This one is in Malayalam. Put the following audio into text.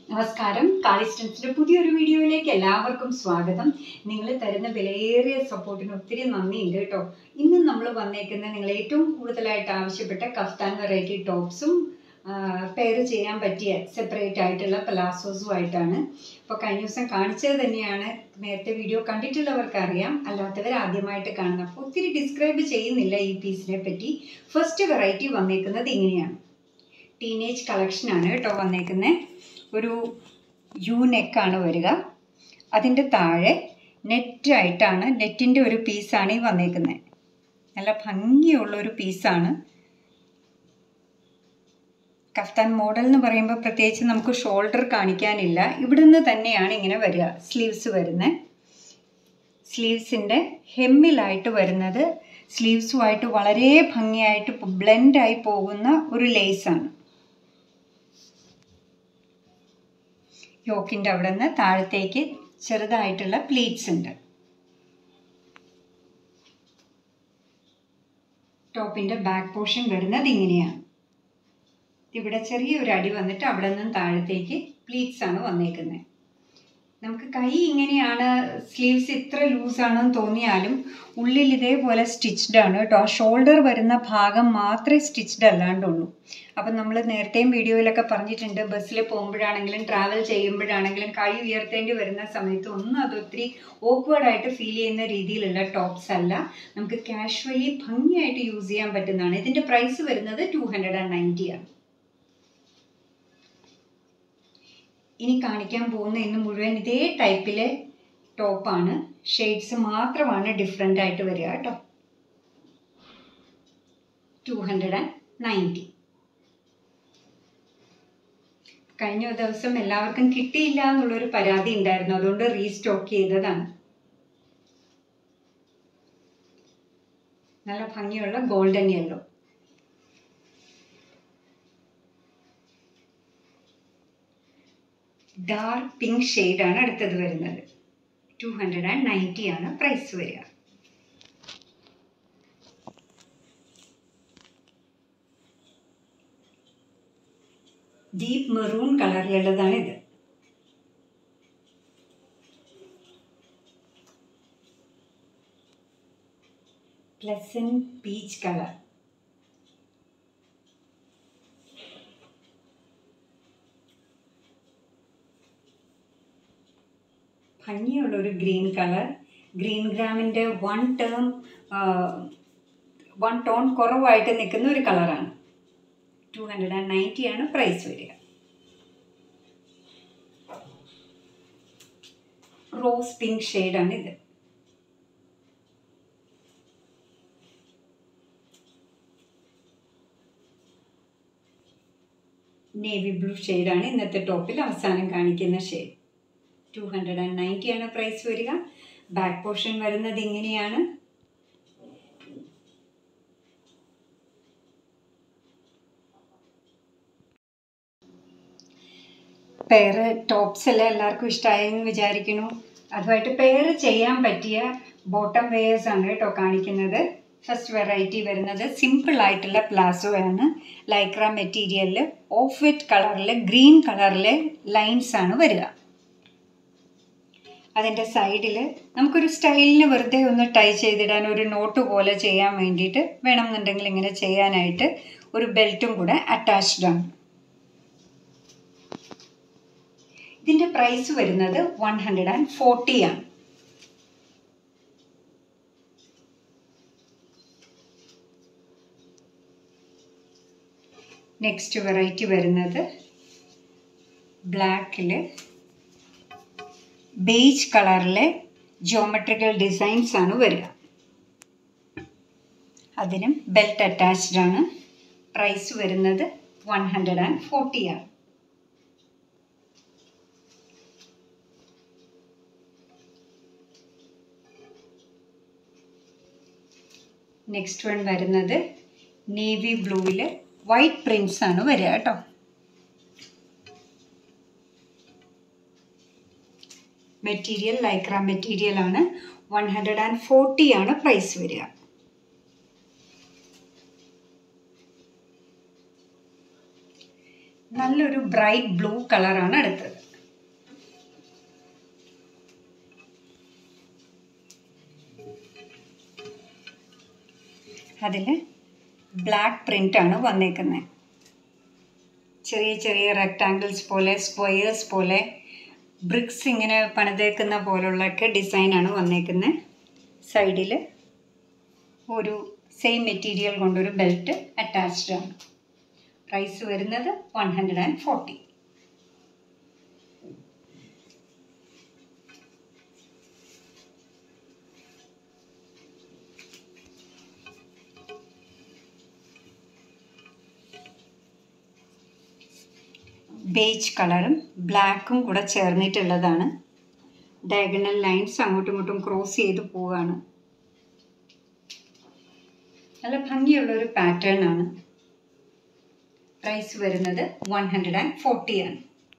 നമസ്കാരം കാളിസ്റ്റൻസിന്റെ പുതിയൊരു വീഡിയോയിലേക്ക് എല്ലാവർക്കും സ്വാഗതം നിങ്ങൾ തരുന്ന വിലയേറിയ സപ്പോർട്ടിന് ഒത്തിരി നന്ദിയുണ്ട് കേട്ടോ ഇന്ന് നമ്മൾ വന്നേക്കുന്ന നിങ്ങൾ ഏറ്റവും കൂടുതലായിട്ട് ആവശ്യപ്പെട്ട കഫ്താൻ വെറൈറ്റി ടോപ്സും പെയർ ചെയ്യാൻ പറ്റിയ സെപ്പറേറ്റ് ആയിട്ടുള്ള പലാസോസും ആയിട്ടാണ് അപ്പോൾ കഴിഞ്ഞ ദിവസം കാണിച്ചത് തന്നെയാണ് നേരത്തെ വീഡിയോ കണ്ടിട്ടുള്ളവർക്ക് അറിയാം അല്ലാത്തവർ ആദ്യമായിട്ട് കാണുന്നത് അപ്പോൾ ഒത്തിരി ഡിസ്ക്രൈബ് ചെയ്യുന്നില്ല ഈ പീസിനെ പറ്റി ഫസ്റ്റ് വെറൈറ്റി വന്നേക്കുന്നത് ഇങ്ങനെയാണ് ടീനേജ് കളക്ഷനാണ് കേട്ടോ വന്നേക്കുന്നത് ഒരു യു നെക്കാണ് വരിക അതിൻ്റെ താഴെ നെറ്റായിട്ടാണ് നെറ്റിൻ്റെ ഒരു പീസാണ് ഈ വന്നേക്കുന്നത് നല്ല ഭംഗിയുള്ള ഒരു പീസാണ് കഫ്താൻ മോഡൽ എന്ന് പറയുമ്പോൾ പ്രത്യേകിച്ച് നമുക്ക് ഷോൾഡർ കാണിക്കാനില്ല ഇവിടുന്ന് തന്നെയാണ് ഇങ്ങനെ വരിക സ്ലീവ്സ് വരുന്നത് സ്ലീവ്സിൻ്റെ ഹെമ്മിലായിട്ട് വരുന്നത് സ്ലീവ്സുമായിട്ട് വളരെ ഭംഗിയായിട്ട് ബ്ലെൻഡായി പോകുന്ന ഒരു ലേസാണ് യോക്കിൻ്റെ അവിടെ നിന്ന് താഴത്തേക്ക് ചെറുതായിട്ടുള്ള പ്ലീറ്റ്സ് ഉണ്ട് ടോപ്പിൻ്റെ ബാക്ക് പോർഷൻ വരുന്നത് ഇങ്ങനെയാണ് ഇവിടെ ചെറിയൊരു അടി വന്നിട്ട് അവിടെ നിന്നും താഴത്തേക്ക് പ്ലീറ്റ്സ് ആണ് വന്നേക്കുന്നത് നമുക്ക് കൈ ഇങ്ങനെയാണ് സ്ലീവ്സ് ഇത്ര ലൂസാണെന്ന് തോന്നിയാലും ഉള്ളിൽ ഇതേപോലെ സ്റ്റിച്ച്ഡ് ആണ് കേട്ടോ ആ ഷോൾഡർ വരുന്ന ഭാഗം മാത്രമേ സ്റ്റിച്ച്ഡ് അല്ലാണ്ടുള്ളൂ അപ്പം നമ്മൾ നേരത്തെയും വീഡിയോയിലൊക്കെ പറഞ്ഞിട്ടുണ്ട് ബസ്സിൽ പോകുമ്പോഴാണെങ്കിലും ട്രാവൽ ചെയ്യുമ്പോഴാണെങ്കിലും കൈ ഉയർത്തേണ്ടി വരുന്ന സമയത്ത് ഒന്നും അത് ഒത്തിരി ഓക്വേർഡായിട്ട് ഫീൽ ചെയ്യുന്ന രീതിയിലുള്ള ടോപ്സ് അല്ല നമുക്ക് കാഷ്വലി ഭംഗിയായിട്ട് യൂസ് ചെയ്യാൻ പറ്റുന്നതാണ് ഇതിൻ്റെ പ്രൈസ് വരുന്നത് ടു ഹൺഡ്രഡ് ആൻഡ് നയൻറ്റി ആണ് ഇനി കാണിക്കാൻ പോകുന്ന ഇന്ന് മുഴുവൻ ഇതേ ടൈപ്പിലെ ടോപ്പാണ് ഷെയ്ഡ്സ് മാത്രമാണ് ഡിഫറെൻ്റ് ആയിട്ട് വരിക കേട്ടോ ടു ഹൺഡ്രഡ് ആൻഡ് നയൻറ്റി കഴിഞ്ഞ ദിവസം എല്ലാവർക്കും കിട്ടിയില്ല എന്നുള്ളൊരു പരാതി ഉണ്ടായിരുന്നു അതുകൊണ്ട് റീസ്റ്റോക്ക് ചെയ്തതാണ് നല്ല ഭംഗിയുള്ള ഗോൾഡൻ യെല്ലോ ഡാർക്ക് പിങ്ക് ഷെയ്ഡാണ് അടുത്തത് വരുന്നത് ടു ഹൺഡ്രഡ് ആൻഡ് നയൻറ്റി ആണ് പ്രൈസ് വരിക ഡീപ്പ് മെറൂൺ കളറിലുള്ളതാണ് ഇത് പ്ലസൻ പീച്ച് കളർ ഭംഗിയുള്ള ഒരു ഗ്രീൻ കളർ ഗ്രീൻ ഗ്രാമിൻ്റെ വൺ ടേം വൺ ടോൺ കുറവായിട്ട് നിൽക്കുന്ന ഒരു കളറാണ് ടു ഹൺഡ്രഡ് ആൻഡ് നയൻറ്റി ആണ് പ്രൈസ് വരിക റോസ് പിങ്ക് ഷെയ്ഡാണ് ഇത് നേവി ബ്ലൂ ഷെയ്ഡാണ് ഇന്നത്തെ ടോപ്പിൽ അവസാനം കാണിക്കുന്ന shade two hundred and ninety ആണ് പ്രൈസ് വരിക ബാക്ക് പോർഷൻ വരുന്നത് ഇങ്ങനെയാണ് പെയർ ടോപ്സ് എല്ലാം എല്ലാവർക്കും ഇഷ്ടമായെന്ന് വിചാരിക്കുന്നു അതുമായിട്ട് പെയർ ചെയ്യാൻ പറ്റിയ ബോട്ടം വെയേഴ്സ് ആണ് കേട്ടോ കാണിക്കുന്നത് ഫസ്റ്റ് വെറൈറ്റി വരുന്നത് സിമ്പിൾ ആയിട്ടുള്ള പ്ലാസോ ആണ് ലൈക്ര മെറ്റീരിയലിൽ ഓഫ് വൈറ്റ് കളറിൽ ഗ്രീൻ കളറിലെ ലൈൻസ് ആണ് വരിക അതിൻ്റെ സൈഡിൽ നമുക്കൊരു സ്റ്റൈലിന് വെറുതെ ഒന്ന് ടൈ ചെയ്തിടാൻ ഒരു നോട്ട് പോലെ ചെയ്യാൻ വേണ്ടിയിട്ട് വേണമെന്നുണ്ടെങ്കിൽ ഇങ്ങനെ ചെയ്യാനായിട്ട് ഒരു ബെൽറ്റും കൂടെ അറ്റാച്ച്ഡ് ആണ് ഇതിൻ്റെ പ്രൈസ് വരുന്നത് വൺ ഹൺഡ്രഡ് ആൻഡ് ഫോർട്ടി ആണ് നെക്സ്റ്റ് വെറൈറ്റി വരുന്നത് ബ്ലാക്കിൽ ബേജ് കളറിലെ ജിയോമെട്രിക്കൽ ഡിസൈൻസ് ആണ് വരിക അതിനും ബെൽറ്റ് അറ്റാച്ച്ഡ് ആണ് പ്രൈസ് വരുന്നത് വൺ ഹൺഡ്രഡ് ആൻഡ് ഫോർട്ടി ആണ് നെക്സ്റ്റ് വൺ വരുന്നത് നേവി ബ്ലൂവിൽ വൈറ്റ് പ്രിൻസ് ആണ് വരിക കേട്ടോ മെറ്റീരിയൽ ലൈക്ര മെറ്റീരിയൽ ആണ് വൺ ഹൺഡ്രഡ് ആൻഡ് ഫോർട്ടി ആണ് പ്രൈസ് വരിക നല്ലൊരു ബ്രൈറ്റ് ബ്ലൂ കളറാണ് അടുത്തത് അതിൽ ബ്ലാക്ക് പ്രിൻ്റാണ് വന്നേക്കുന്നത് ചെറിയ ചെറിയ റെക്ടാങ്കിൾസ് പോലെ സ്ക്വയേഴ്സ് പോലെ ബ്രിക്സ് ഇങ്ങനെ പണിതേക്കുന്ന പോലുള്ളൊക്കെ ഡിസൈനാണ് വന്നേക്കുന്നത് സൈഡിൽ ഒരു സെയിം മെറ്റീരിയൽ കൊണ്ടൊരു ബെൽറ്റ് അറ്റാച്ച്ഡ് ആണ് പ്രൈസ് വരുന്നത് one hundred and forty beige കളറും ബ്ലാക്കും കൂടെ ചേർന്നിട്ടുള്ളതാണ് ഡയഗണൽ ലൈൻസ് അങ്ങോട്ടും ഇങ്ങോട്ടും ക്രോസ് ചെയ്ത് പോവുകയാണ് നല്ല ഭംഗിയുള്ള ഒരു പാറ്റേൺ ആണ് പ്രൈസ് വരുന്നത് വൺ ഹൺഡ്രഡ് ആൻഡ് ഫോർട്ടി ആണ്